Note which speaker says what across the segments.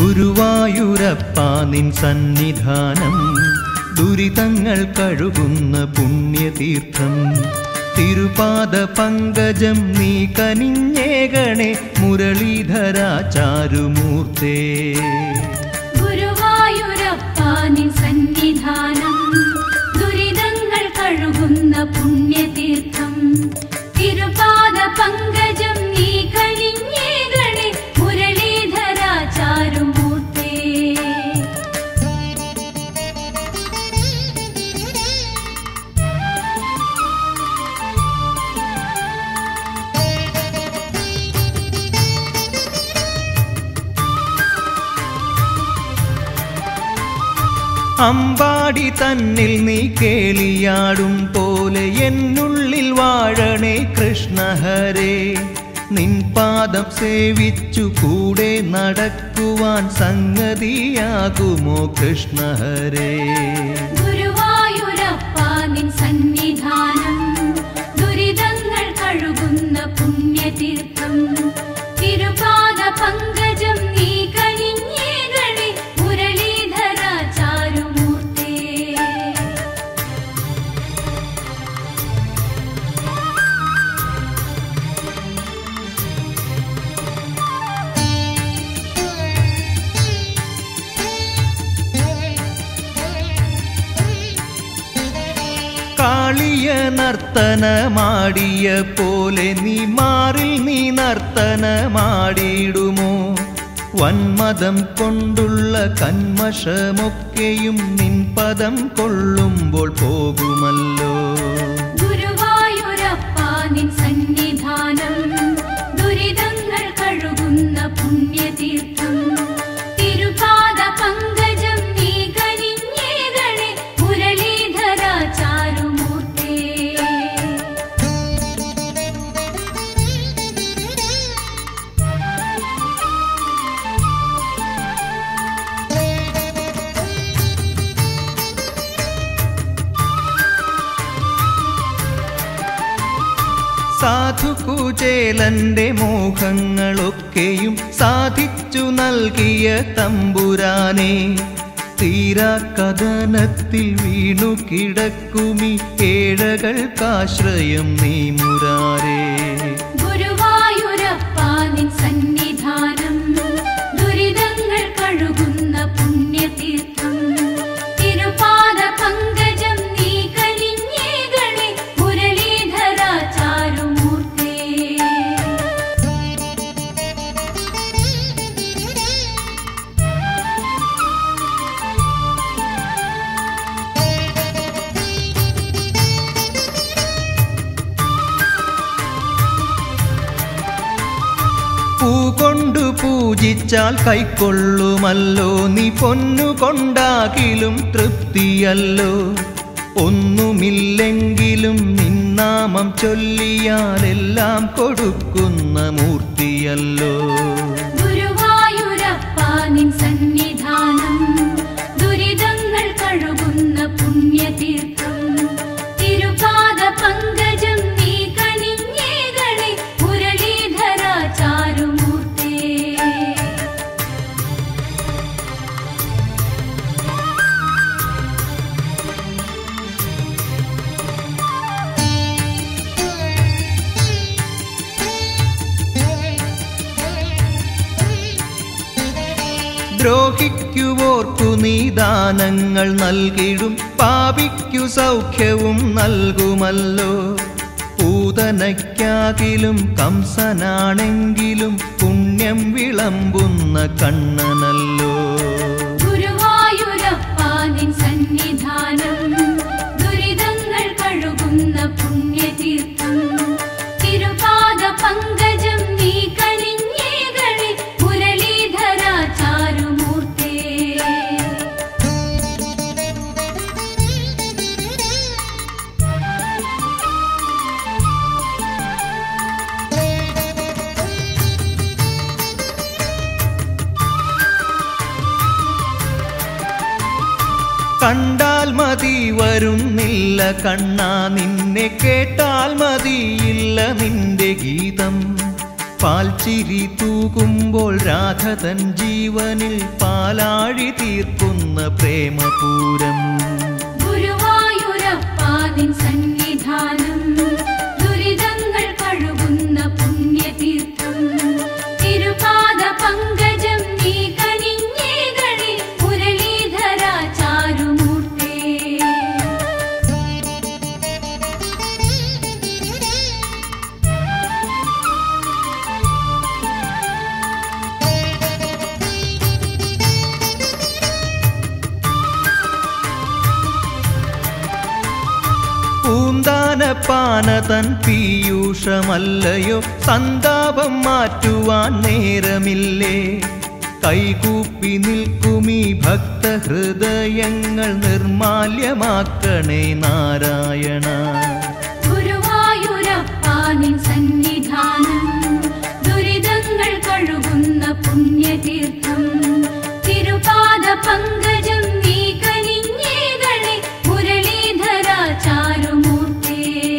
Speaker 1: ഗുരുവായൂരപ്പ നിൻ സന്നിധാനം ദുരിതങ്ങൾ കഴുകുന്ന പുണ്യതീർത്ഥം തിരുപാദ പങ്കജം നീ കനിഞ്ഞേകണേ മുരളീധരാചാരുമൂർത്തേ
Speaker 2: ഗുരുവായൂരപ്പ നിൻ സന്നിധാനം ദുരിതങ്ങൾ കഴുകുന്ന പുണ്യതീർത്ഥം തിരുപാദ പങ്കജം നീ കനിഞ്ഞേകണേ മുരളീധരാചാരുമൂർത്തേ
Speaker 1: അമ്പാടി തന്നിൽ നീ കേളിയാടും പോലെ എന്നുള്ളിൽ വാഴണേ കൃഷ്ണഹരേ നിൻ പാദം സേവിച്ചു കൂടെ നടക്കുവാൻ സംഗതിയാകുമോ കൃഷ്ണഹരേ
Speaker 2: ഗുരുവായൂരപ്പ നിൻ സന്നിധാനം ദുരിതങ്ങൾ കഴുകുന്ന പുണ്യതീർത്ഥം തിരുപാദ പങ്കജം നീ കനിഞ്ഞേകണേ മുരളീധരാചാരുമൂർത്തേ
Speaker 1: കാളിയ നർത്തനമാടിയ പോലെ നീ മാറിൽ നീ നർത്തനമാടിയിടുമോ വന്മതം കൊണ്ടുള്ള കന്മഷമൊക്കെയും നിൻ പദം കൊള്ളുമ്പോൾ പോകുമല്ലോ
Speaker 2: ഗുരുവായൂരപ്പ നിൻ സന്നിധാനം ദുരിതങ്ങൾ കഴുകുന്ന പുണ്യതീർത്ഥം തിരുപാദ പങ്കജം നീ കനിഞ്ഞേകണേ മുരളീധരാചാരുമൂർത്തേ
Speaker 1: സാധു കുചേലന്റെ മോഹങ്ങളൊക്കെയും സാധിച്ചു നൽകിയ തമ്പുരാനെ തീരാ കഥനത്തിൽ വീണു കിടക്കുമി ഏഴകൾക്കാശ്രയം നീ മുരാരേ
Speaker 2: ഗുരുവായൂരപ്പ നിൻ സന്നിധാനം ദുരിതങ്ങൾ കഴുകുന്ന പുണ്യതീർത്ഥം തിരുപാദ പങ്കജം നീ കനിഞ്ഞേകണേ മുരളീധരാചാരുമൂർത്തേ
Speaker 1: പൂ കൊണ്ടു പൂജിച്ചാൽ കൈക്കൊള്ളുമല്ലോ നീ പൊന്നു കൊണ്ടാകിലും തൃപ്തിയല്ലോ ഒന്നുമില്ലെങ്കിലും നിന്നാമം ചൊല്ലിയാലെല്ലാം കൊടുക്കുന്ന മൂർത്തിയല്ലോ
Speaker 2: ഗുരുവായൂരപ്പ നിൻ സന്നിധാനം ദുരിതങ്ങൾ കഴുകുന്ന പുണ്യതീർത്ഥം തിരുപാദ പങ്കജം നീ കനിഞ്ഞേകണേ മുരളീധരാചാരുമൂർത്തേ
Speaker 1: ദ്രോഹിക്കുവോർക്കു നീ ദാനങ്ങൾ നൽകിടും പാപിക്കു സൗഖ്യവും നൽകുമല്ലോ പൂതനയ്ക്കാകിലും കംസനാണെങ്കിലും പുണ്യം വിളമ്പുന്ന കണ്ണനല്ലോ
Speaker 2: ഗുരുവായൂരപ്പ നിൻ സന്നിധാനം ദുരിതങ്ങൾ കഴുകുന്ന പുണ്യതീർത്ഥം തിരുപാദ പങ്കജം നീ കനിഞ്ഞേകണേ മുരളീധരാചാരുമൂർത്തേ
Speaker 1: കണ്ടാൽ മതി വരുന്നില്ല കണ്ണാ നിന്നെ കേട്ടാൽ മതിയില്ല നിന്റെ ഗീതം പാൽച്ചിരി തൂകുമ്പോൾ രാധതൻ ജീവനിൽ പാലാഴി തീർക്കുന്ന പ്രേമപൂരം
Speaker 2: ഗുരുവായൂരപ്പാ നിൻ സന്നിധാനം ദുരിതങ്ങൾ കഴുകുന്ന പുണ്യതീർത്ഥം തിരുപാദ പങ്കജം നീ കനിഞ്ഞേകളി മുരളീധര ചാരുമൂർത്തേ
Speaker 1: പൂന്താനപ്പാന തൻ പീയൂഷമല്ലയോ സന്താപം മാറ്റുവാൻ നേരമില്ലേ കൈകൂപ്പി നിൽക്കുമീ ഭക്തഹൃദയങ്ങൾ നിർമാല്യമാക്കണേ നാരായണ
Speaker 2: ഗുരുവായൂരപ്പാ നിൻ സന്നിധാനം ദുരിതങ്ങൾ കഴുകുന്ന പുണ്യതീർത്ഥം തിരുപാദ പങ്കജം നീ കനിഞ്ഞേകളി മുരളീധര ചാരുമൂർത്തേ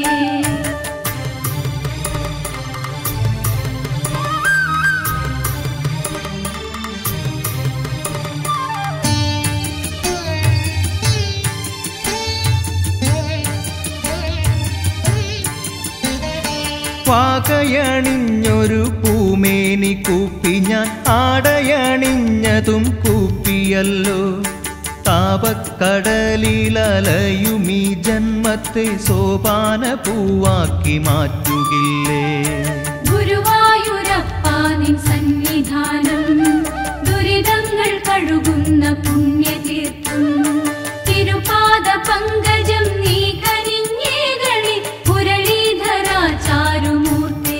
Speaker 1: വാകയണിഞ്ഞൊരു പൂമേനി കൂപ്പി ഞാൻ ആടയണിഞ്ഞതും കൂപ്പിയല്ലോ താപക്കടലിലലയുമീ ജന്മത്തെ സോപാന പൂവാക്കി മാറ്റുകില്ലേ
Speaker 2: ഗുരുവായൂരപ്പാ നിൻ സന്നിധാനം ദുരിതങ്ങൾ കഴുകുന്ന പുണ്യതീർത്ഥം തിരുപാദ പങ്കജം നീ കനിഞ്ഞേകളി മുരളീധര ചാരുമൂർത്തേ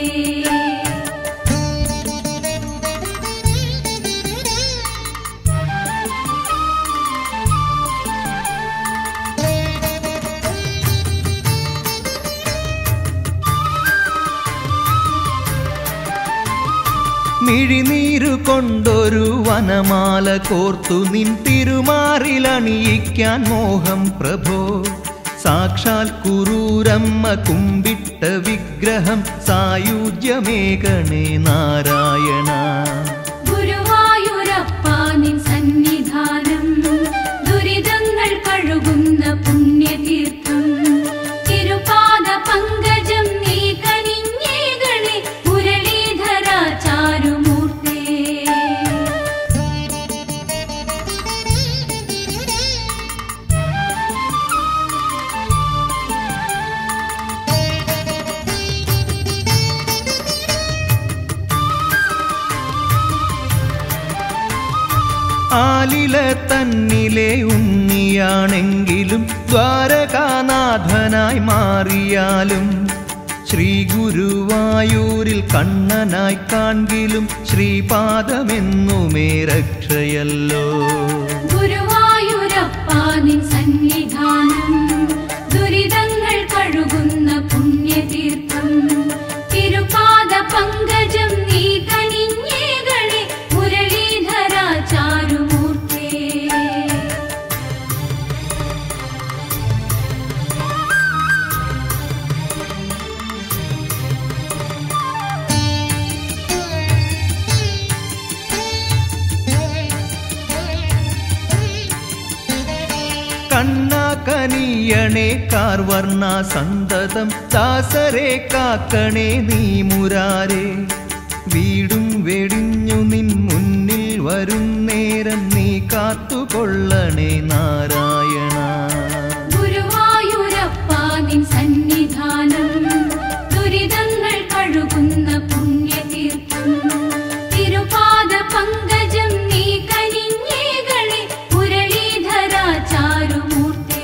Speaker 1: മിഴിനീരു കൊണ്ടൊരു വനമാല കോർത്തു നിൻ തിരുമാറിലണിയിക്കാൻ മോഹം പ്രഭോ സാക്ഷാൽ കുറൂരമ്മ കുമ്പിട്ട വിഗ്രഹം സായുജ്യമേകണേ നാരായണ
Speaker 2: ഗുരുവായൂരപ്പാ നിൻ സന്നിധാനം ദുരിതങ്ങൾ കഴുകുന്ന പുണ്യതീർത്ഥം തിരുപാദ പങ്കജം നീ കനിഞ്ഞേകളി മുരളീധര ചാരുമൂർത്തേ
Speaker 1: ആലില തന്നിലെ ഉണ്ണിയാണെങ്കിലും ദ്വാരകാനാഥനായി മാറിയാലും ശ്രീ ഗുരുവായൂരിൽ കണ്ണനായി കാൺകിലും ശ്രീപാദമെന്നുമേ രക്ഷയല്ലോ
Speaker 2: ഗുരുവായൂരപ്പാ നിൻ സന്നിധാനം ദുരിതങ്ങൾ കഴുകുന്ന പുണ്യതീർത്ഥം തിരുപാദ പങ്കജം നീ കനിഞ്ഞേകളി മുരളീധര ചാരുമൂർത്തേ
Speaker 1: കണ്ണാ കനിയണേ കാർവർണ സന്തതം ദാസരെ കാക്കണേ നീ മുരാരെ വീടും വെടിഞ്ഞു നിൻ മുന്നിൽ വരും നേരം നീ കാത്തുകൊള്ളണേ നാരായണ
Speaker 2: ഗുരുവായൂരപ്പാ നിൻ സന്നിധാനം ദുരിതങ്ങൾ കഴുകുന്ന പുണ്യതീർത്ഥം തിരുപാദ പങ്കജം നീ കനിഞ്ഞേകളി മുരളീധര ചാരുമൂർത്തേ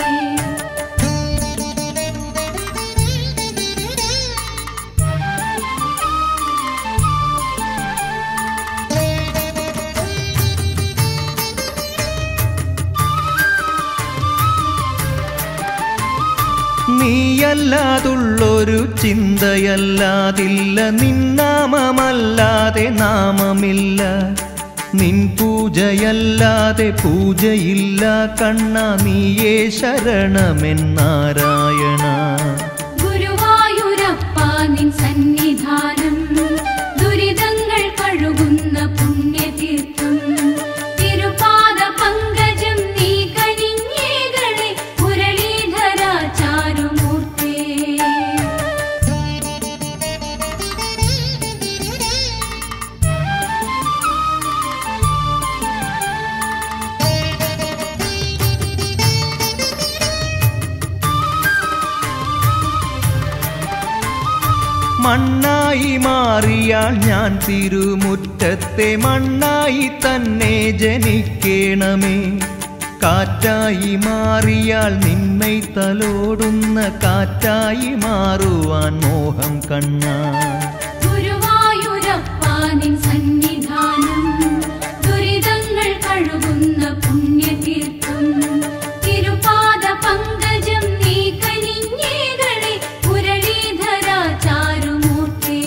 Speaker 1: നീയല്ലാതുള്ളൊരു ചിന്തയല്ലാതില്ല നിന്നാമമല്ലാതെ നാമമില്ല നിൻ പൂജയല്ലാതെ പൂജയില്ല കണ്ണ നീയേ ശരണമെന്നാരായണ
Speaker 2: ഗുരുവായൂരപ്പാ നിൻ സന്നിധാനം കഴുകുന്ന പുണ്യതീർത്ഥം തിരുപാദ പങ്കജം നീ കനിഞ്ഞേകളെ മുരളീധര ചാരുമൂർത്തേ
Speaker 1: മണ്ണായി മാറിയാൽ ഞാൻ തിരുമുറ്റത്തെ മണ്ണായി തന്നെ ജനിക്കേണമേ കാറ്റായി മാറിയാൽ നിന്നെ തലോടുന്ന കാറ്റായി മാറുവാൻ മോഹം കണ്ണാ
Speaker 2: ഗുരുവായൂരപ്പ നിൻ സന്നിധാനം ദുരിതങ്ങൾ കഴുകുന്ന പുണ്യതീർത്ഥം തിരുപാദ പങ്കജം നീ കനിഞ്ഞേകളെ മുരളീധര ചാരുമൂർത്തേ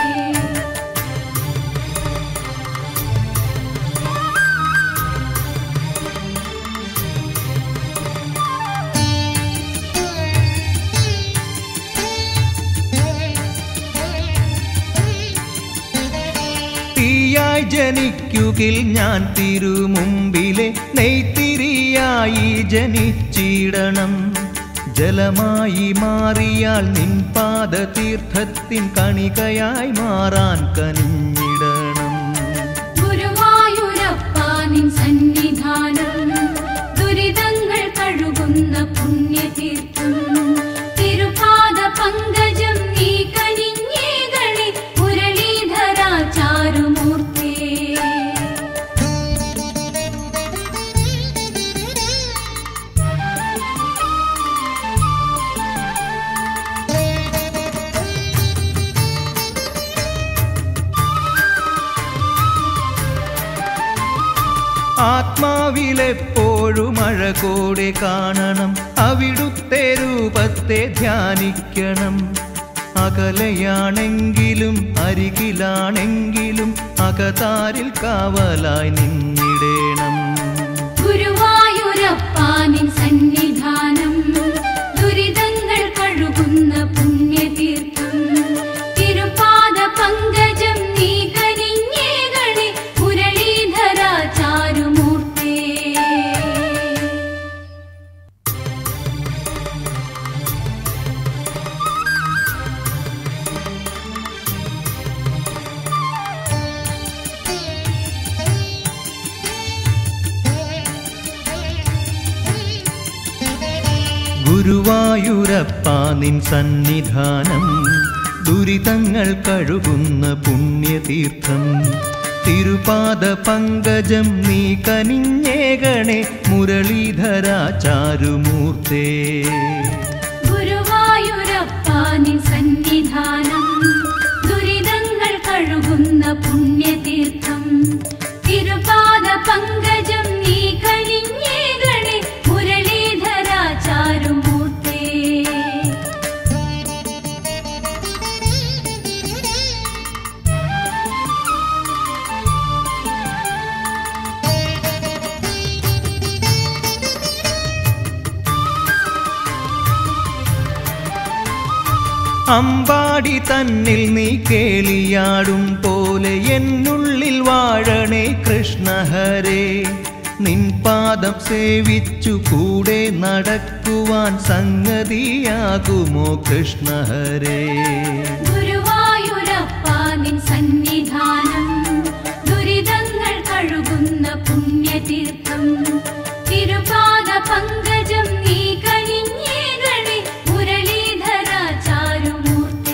Speaker 1: തീയായി ജനിക്കുകിൽ ഞാൻ തിരുമുമ്പിലെ നെയ്ത്തിരിയായി ജനിച്ചിടണം ജലമായി മാറിയാൽ നിൻ പാദതീർത്ഥത്തിൻ കണികയായി മാറാൻ കനിഞ്ഞിടണം
Speaker 2: ഗുരുവായൂരപ്പ നിൻ സന്നിധാനം ദുരിതങ്ങൾ കഴുകുന്ന പുണ്യതീർത്ഥം തിരുപാദ പങ്കജം നീ കനിഞ്ഞേകളെ മുരളീധര ചാരുമൂർത്തേ
Speaker 1: ആത്മാവിലെപ്പോഴും അഴകോടെ കാണണം അവിടുത്തെ രൂപത്തെ ധ്യാനിക്കണം അകലെയാണെങ്കിലും അരികിലാണെങ്കിലും അകതാരിൽ കാവലായി നിന്നിടേണം
Speaker 2: ഗുരുവായൂരപ്പ നിൻ സന്നിധാനം ദുരിതങ്ങൾ കഴുകുന്ന പുണ്യതീർത്ഥം തിരുപാദ പങ്കജം നീ കനിഞ്ഞേകളെ മുരളീധര ചാരുമൂർത്തേ
Speaker 1: ഗുരുവായൂരപ്പ നിൻ സന്നിധാനം ദുരിതങ്ങൾ കഴുകുന്ന പുണ്യതീർത്ഥം തിരുപാദ പങ്കജം നീ കനിഞ്ഞേകണേ മുരളീധര ചാരുമൂർത്തേ
Speaker 2: ഗുരുവായൂരപ്പ നിൻ സന്നിധാനം ദുരിതങ്ങൾ കഴുകുന്ന പുണ്യതീർത്ഥം തിരുപാദ പങ്കജം നീ കനിഞ്ഞേകളെ മുരളീധര ചാരുമൂർത്തേ
Speaker 1: അമ്പാടി തന്നിൽ നീ കേളിയാടും പോലെ എന്നുള്ളിൽ വാഴണേ കൃഷ്ണഹരേ നിൻ പാദം സേവിച്ചു കൂടെ നടക്കുവാൻ സംഗതിയാകുമോ കൃഷ്ണഹരേ
Speaker 2: ഗുരുവായൂരപ്പ നിൻ സന്നിധാനം ദുരിതങ്ങൾ കഴുകുന്ന പുണ്യതീർത്ഥം തിരുപാദ പങ്കജം നീ കനിഞ്ഞേകളെ മുരളീധര ചാരുമൂർത്തേ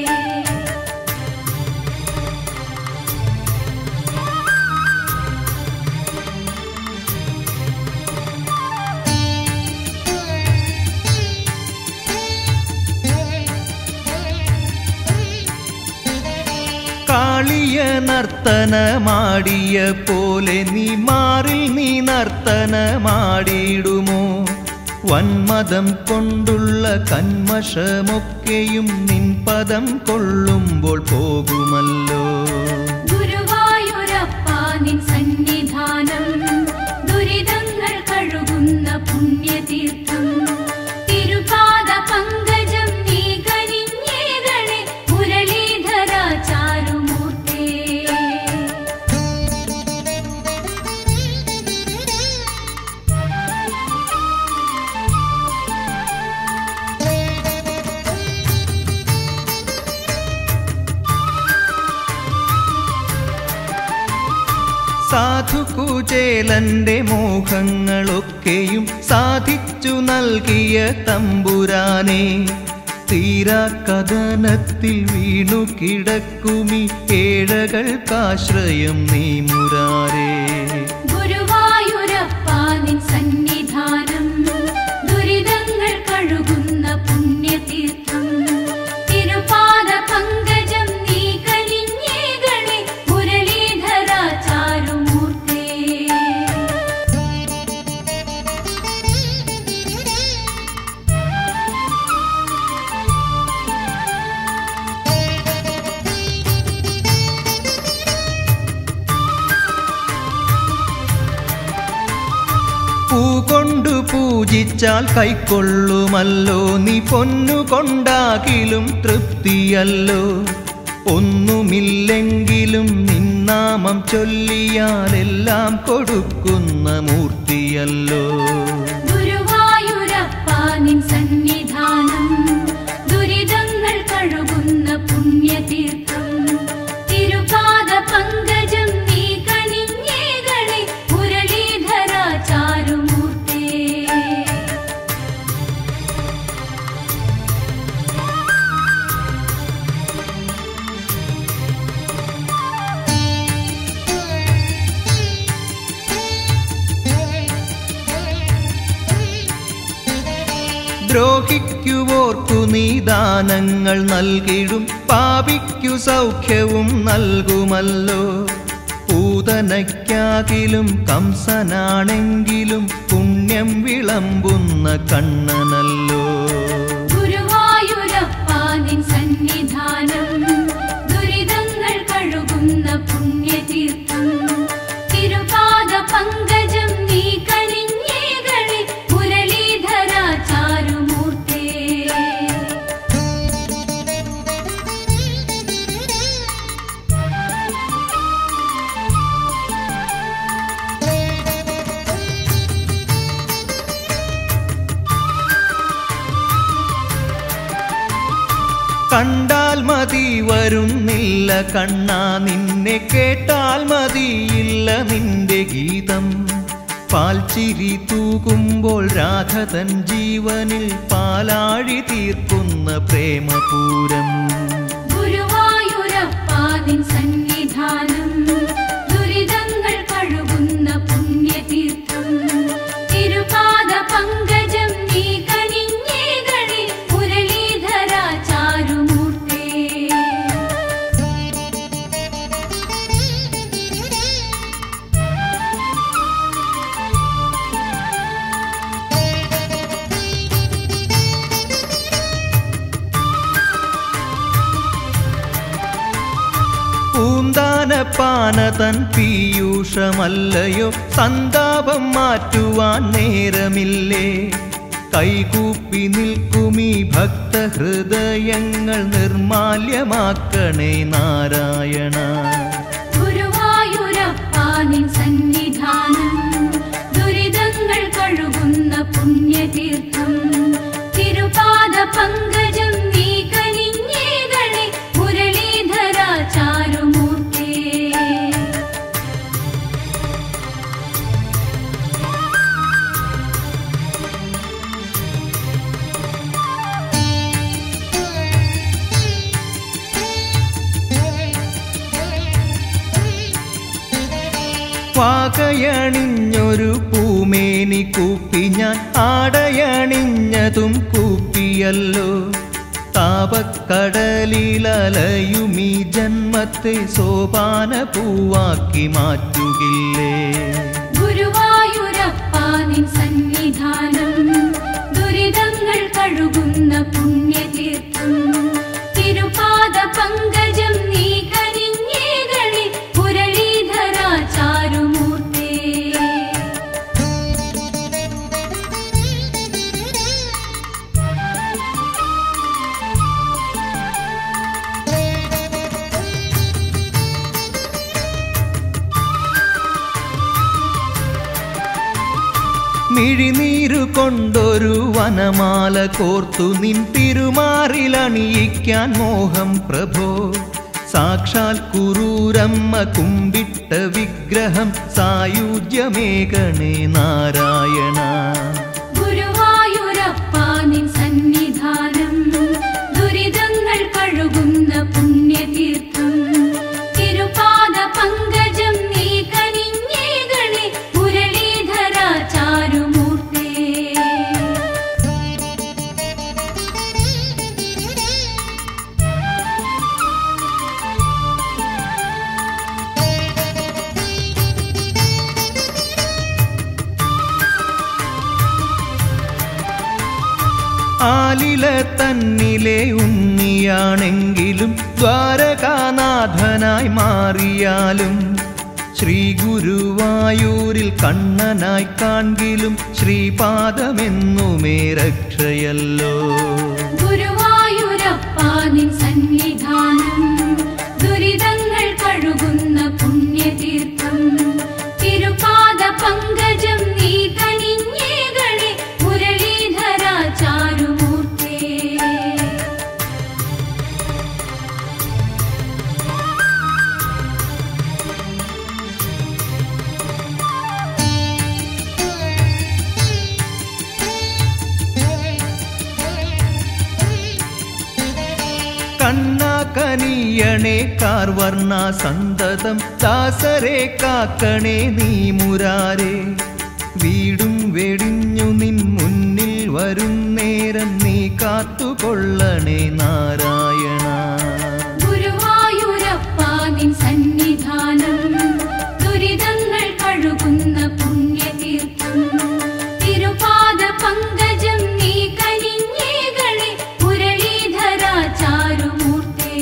Speaker 1: കാളിയ നർത്തനമാടിയ പോലെ നീ മാറിൽ നീ നർത്തനമാടിയിടുമോ വന്മതം കൊണ്ടുള്ള കന്മഷമൊക്കെയും നിൻ പദം കൊള്ളുമ്പോൾ പോകുമല്ലോ
Speaker 2: ഗുരുവായൂരപ്പ നിൻ സന്നിധാനം ദുരിതങ്ങൾ കഴുകുന്ന പുണ്യതീർത്ഥം തിരുപാദ പങ്കജം നീ കനിഞ്ഞേകളെ മുരളീധര ചാരുമൂർത്തേ
Speaker 1: സാധുകുചേലന്റെ മോഹങ്ങളൊക്കെയും സാധിച്ചു നൽകിയ തമ്പുരാനെ തീരാ കഥനത്തിൽ വീണു കിടക്കുമി ഏഴകൾക്കാശ്രയം നീ മുരാരേ
Speaker 2: ഗുരുവായൂരപ്പ നിൻ സന്നിധാനം ദുരിതങ്ങൾ കഴുകുന്ന പുണ്യതീർത്ഥം തിരുപാദ പങ്കജം നീ കനിഞ്ഞേകളെ മുരളീധര ചാരുമൂർത്തേ
Speaker 1: പൂകൊണ്ടു പൂജിച്ചാൽ കൈക്കൊള്ളുമല്ലോ നീ പൊന്നുകൊണ്ടാകിലും തൃപ്തിയല്ലോ ഒന്നുമില്ലെങ്കിലും നിന്നാമം ചൊല്ലിയാലെല്ലാം കൊടുക്കുന്ന മൂർത്തിയല്ലോ
Speaker 2: ഗുരുവായൂരപ്പ നിൻ സന്നിധാനം ദുരിതങ്ങൾ കഴുകുന്ന പുണ്യതീർത്ഥം തിരുപാദ പങ്കജം നീ കനിഞ്ഞേകളെ മുരളീധര ചാരുമൂർത്തേ
Speaker 1: ദ്രോഹിക്കുവോർക്കു നീ ദാനങ്ങൾ നൽകിടും പാപിക്കു സൗഖ്യവും നൽകുമല്ലോ പൂതനയ്ക്കാകിലും കംസനാണെങ്കിലും പുണ്യം വിളമ്പുന്ന കണ്ണനല്ലോ
Speaker 2: ഗുരുവായൂരപ്പ നിൻ സന്നിധാനം ദുരിതങ്ങൾ കഴുകുന്ന പുണ്യതീർത്ഥം തിരുപാദ പങ്കജം നീ കനിഞ്ഞേകളെ മുരളീധര ചാരുമൂർത്തേ
Speaker 1: കണ്ടാൽ മതി വരുന്നില്ല കണ്ണാ നിന്നെ കേട്ടാൽ മതിയില്ല നിന്റെ ഗീതം പാൽച്ചിരി തൂകുമ്പോൾ രാധതൻ ജീവനിൽ പാലാഴി തീർക്കുന്ന പ്രേമപൂരം
Speaker 2: ഗുരുവായൂരപ്പ നിൻ സന്നിധാനം ദുരിതങ്ങൾ കഴുകുന്ന പുണ്യതീർത്ഥം തിരുപാദ പങ്കജം നീ കനിഞ്ഞേകളെ മുരളീധര ചാരുമൂർത്തേ
Speaker 1: പൂന്താനപ്പാന തൻ പീയൂഷമല്ലയോ സന്താപം മാറ്റുവാൻ നേരമില്ലേ കൈകൂപ്പി നിൽക്കുമീ ഭക്തഹൃദയങ്ങൾ നിർമാല്യമാക്കണേ നാരായണ
Speaker 2: ഗുരുവായൂരപ്പ നിൻ സന്നിധാനം ദുരിതങ്ങൾ കഴുകുന്ന പുണ്യതീർത്ഥം തിരുപാദ പങ്കജം നീ കനിഞ്ഞേകളെ മുരളീധര ചാരുമൂർത്തേ
Speaker 1: പാകയണിഞ്ഞൊരു പൂമേനി കൂപ്പി ഞാൻ ആടയണിഞ്ഞതും കൂപ്പിയല്ലോ താപക്കടലിലലയുമീ ജന്മത്തെ സോപാന പൂവാക്കി മാറ്റുകില്ലേ
Speaker 2: ഗുരുവായൂരപ്പ നിൻ സന്നിധാനം ദുരിതങ്ങൾ കഴുകുന്ന പുണ്യതീർത്ഥം തിരുപാദ പങ്കജം നീ കനിഞ്ഞേകളെ മുരളീധര ചാരുമൂർത്തേ
Speaker 1: മിഴിനീരു കൊണ്ടൊരു വനമാല കോർത്തു നിൻ തിരുമാറിലണിയിക്കാൻ മോഹം പ്രഭോ സാക്ഷാൽ കുറൂരമ്മ കുമ്പിട്ട വിഗ്രഹം സായുജ്യമേകണേ നാരായണ
Speaker 2: ഗുരുവായൂരപ്പ നിൻ സന്നിധാനം ദുരിതങ്ങൾ കഴുകുന്ന പുണ്യതീർത്ഥം തിരുപാദ പങ്കജം നീ കനിഞ്ഞേകളെ മുരളീധര ചാരുമൂർത്തേ
Speaker 1: ആലില തന്നിലെ ഉണ്ണിയാണെങ്കിലും ദ്വാരകാനാഥനായി മാറിയാലും ശ്രീ ഗുരുവായൂരിൽ കണ്ണനായി കാൺകിലും ശ്രീപാദമെന്നുമേ രക്ഷയല്ലോ
Speaker 2: ഗുരുവായൂരപ്പ നിൻ സന്നിധാനം ദുരിതങ്ങൾ കഴുകുന്ന പുണ്യതീർത്ഥം തിരുപാദ പങ്കജം നീ കനിഞ്ഞേകളെ മുരളീധര ചാരുമൂർത്തേ
Speaker 1: കണ്ണാ കനിയണേ കാർവർണ സന്തതം ദാസരെ കാക്കണേ നീ മുരാരെ വീടും വെടിഞ്ഞു നിൻ മുന്നിൽ വരും നേരം നീ കാത്തുകൊള്ളണേ നാരായണ
Speaker 2: ഗുരുവായൂരപ്പ നിൻ സന്നിധാനം ദുരിതങ്ങൾ കഴുകുന്ന പുണ്യതീർത്ഥം തിരുപാദ പങ്കജം നീ കനിഞ്ഞേകളെ മുരളീധര ചാരുമൂർത്തേ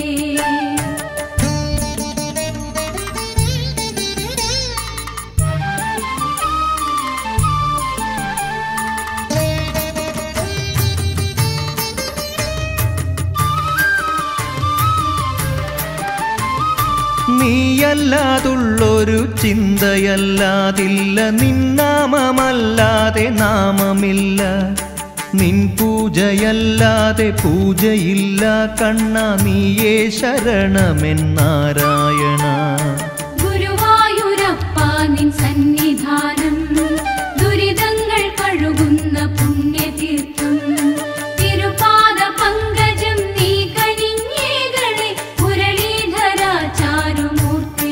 Speaker 1: നീയല്ലാതുള്ളൊരു ചിന്തയല്ലാതില്ല നിന്നാമമല്ലാതെ നാമമില്ല നിൻ പൂജയല്ലാതെ പൂജയില്ല കണ്ണ നീയേ ശരണമെന്നാരായണ
Speaker 2: ഗുരുവായൂരപ്പ നിൻ സന്നിധാനം ദുരിതങ്ങൾ കഴുകുന്ന പുണ്യതീർത്ഥം തിരുപാദ പങ്കജം നീ കനിഞ്ഞേകളെ മുരളീധര ചാരുമൂർത്തേ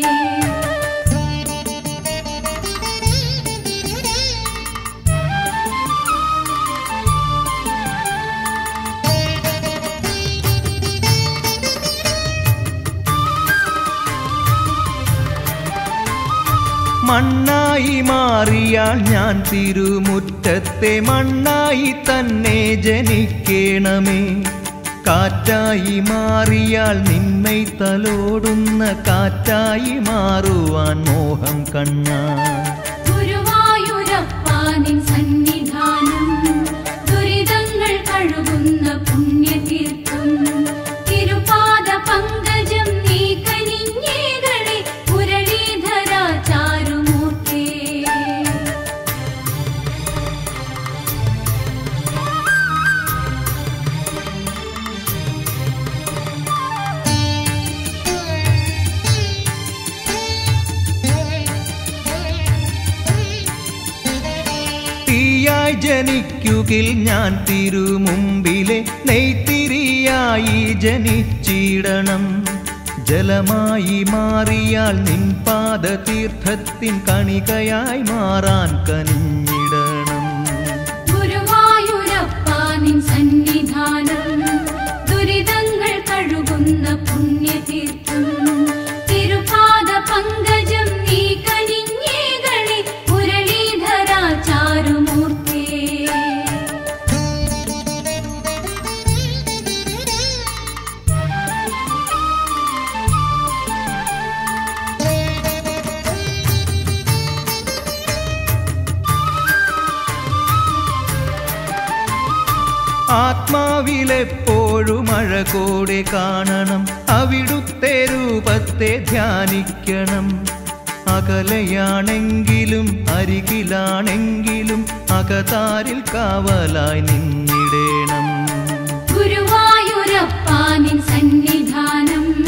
Speaker 1: മണ്ണായി മാറിയാൽ ഞാൻ തിരുമുറ്റത്തെ മണ്ണായി തന്നെ ജനിക്കേണമേ കാറ്റായി മാറിയാൽ നിന്മൈ തലോടുന്ന കാറ്റായി മാറുവാൻ മോഹം കണ്ണാ
Speaker 2: ഗുരുവായൂരപ്പ നിൻ സന്നിധാനം ദുരിതങ്ങൾ കഴുകുന്ന പുണ്യതീർത്ഥം തിരുപാദ പങ്കജം നീ കനിഞ്ഞേകളെ മുരളീധര ചാരുമൂർത്തേ
Speaker 1: തീയായി ജനിക്കുകിൽ ഞാൻ തിരുമുമ്പിലെ നെയ്ത്തിരിയായി ജനിച്ചിടണം ജലമായി മാറിയാൽ നിൻ പാദതീർത്ഥത്തിൻ കണികയായി മാറാൻ കനിഞ്ഞിടണം
Speaker 2: ഗുരുവായൂരപ്പ നിൻ സന്നിധാനം ദുരിതങ്ങൾ കഴുകുന്ന പുണ്യതീർത്ഥം തിരുപാദ പങ്കജം നീ കനിഞ്ഞേകളെ മുരളീധര ചാരുമൂർത്തേ
Speaker 1: ആത്മാവിലെപ്പോഴും അഴകോടെ കാണണം അവിടുത്തെ രൂപത്തെ ധ്യാനിക്കണം അകലെയാണെങ്കിലും അരികിലാണെങ്കിലും അകതാരിൽ കാവലായി നിന്നിടേണം
Speaker 2: ഗുരുവായൂരപ്പ നിൻ സന്നിധാനം